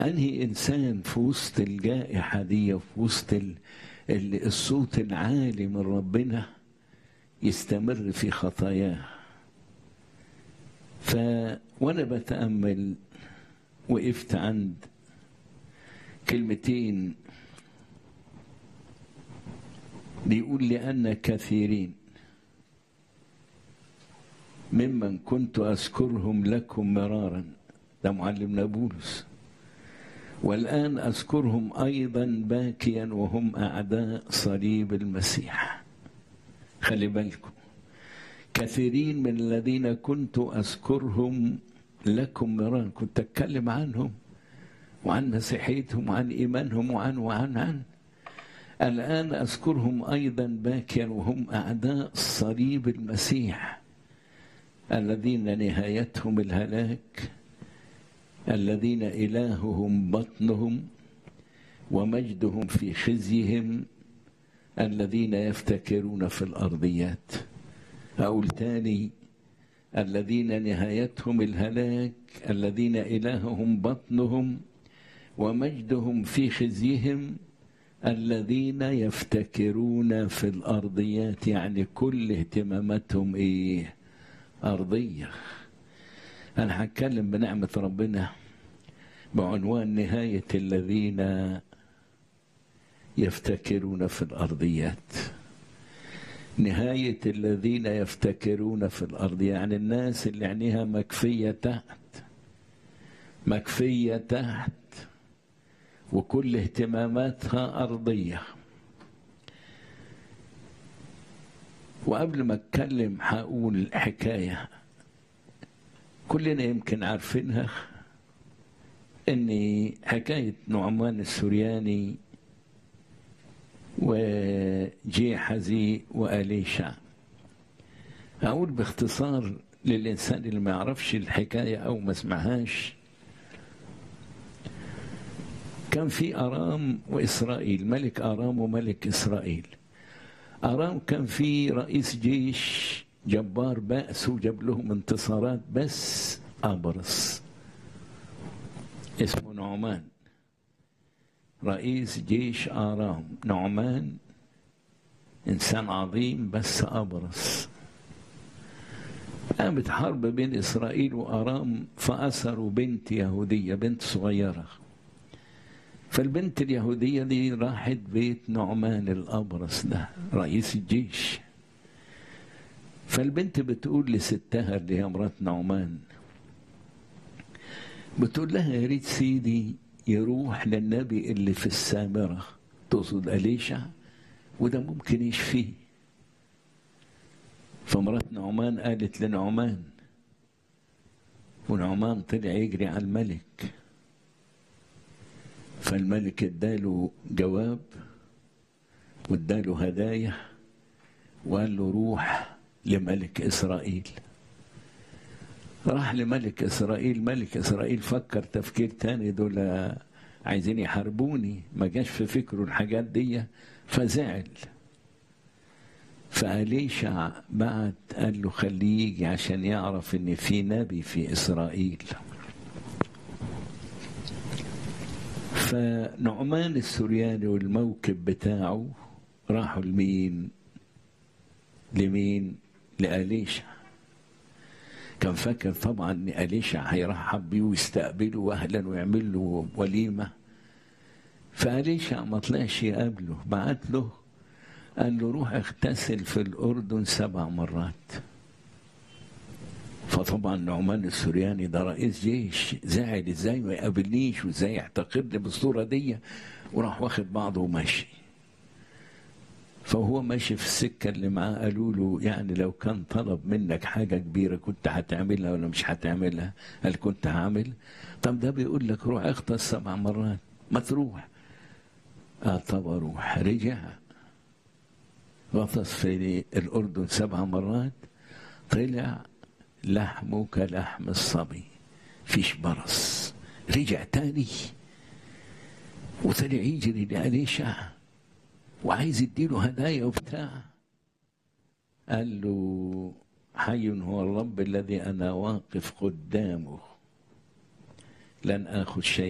أنهي إنسان في وسط الجائحة دي وفي وسط ال... ال... الصوت العالي من ربنا يستمر في خطاياه ف وأنا بتأمل وقفت عند كلمتين بيقول لأن كثيرين ممن كنت أذكرهم لكم مرارا ده معلمنا بولس والآن أذكرهم أيضا باكيا وهم أعداء صليب المسيح خلي بالكم كثيرين من الذين كنت أذكرهم لكم مرارا كنت أتكلم عنهم وعن مسيحيتهم وعن إيمانهم وعن وعن عن الآن أذكرهم أيضا باكيا وهم أعداء صليب المسيح الذين نهايتهم الهلاك الذين إلههم بطنهم ومجدهم في خزيهم الذين يفتكرون في الأرضيات أقول تاني الذين نهايتهم الهلاك الذين إلههم بطنهم ومجدهم في خزيهم الذين يفتكرون في الأرضيات يعني كل اهتماماتهم إيه أرضية أنا هتكلم بنعمة ربنا بعنوان نهاية الذين يفتكرون في الأرضيات نهاية الذين يفتكرون في الأرض يعني الناس اللي عينيها مكفية تحت مكفية تحت وكل اهتماماتها أرضية وقبل ما أتكلم هقول حكاية كلنا يمكن عارفينها ان حكاية نعمان السورياني وجيحزي وأليشع أقول باختصار للإنسان اللي ما يعرفش الحكاية أو ما سمعهاش كان في أرام وإسرائيل ملك أرام وملك إسرائيل أرام كان في رئيس جيش جبار بأس وجاب لهم انتصارات بس أبرص اسمه نعمان رئيس جيش آرام نعمان إنسان عظيم بس أبرص قامت حرب بين إسرائيل وآرام فأسروا بنت يهودية بنت صغيرة فالبنت اليهودية دي راحت بيت نعمان الأبرص ده رئيس الجيش فالبنت بتقول لستها اللي هي مرات نعمان بتقول لها يا ريت سيدي يروح للنبي اللي في السامرة تقصد أليشع وده ممكن يشفيه فمرات نعمان قالت لنعمان ونعمان طلع يجري على الملك فالملك اداله جواب واداله هدايا وقال له روح لملك إسرائيل راح لملك إسرائيل ملك إسرائيل فكر تفكير تاني دول عايزين يحاربوني ما جاش في فكره الحاجات دي فزعل فأليشع بعت قال له خليه يجي عشان يعرف ان في نبي في إسرائيل فنعمان السورياني والموكب بتاعه راحوا لمين لمين لأليشع كان فاكر طبعا ان أليشع هيرحب بيه ويستقبله أهلا ويعمل له وليمة فأليشع ما طلعش يقابله بعت له قال له روح اغتسل في الأردن سبع مرات فطبعا نعمان السورياني ده رئيس جيش زعل ازاي ما يقابلنيش وازاي يحتقرني بالصورة دي وراح واخد بعضه وماشي فهو ماشي في السكة اللي معاه قالوا له يعني لو كان طلب منك حاجة كبيرة كنت هتعملها ولا مش هتعملها هل كنت هعمل طب ده بيقول لك روح اغطس سبع مرات ما تروح اه طب اروح رجع غطس في الأردن سبع مرات طلع لحمه كلحم الصبي فيش برص رجع تاني وطلع يجري لأليشع وعايز يديله هدايا وبتاع قال له حي هو الرب الذي أنا واقف قدامه لن آخذ شيء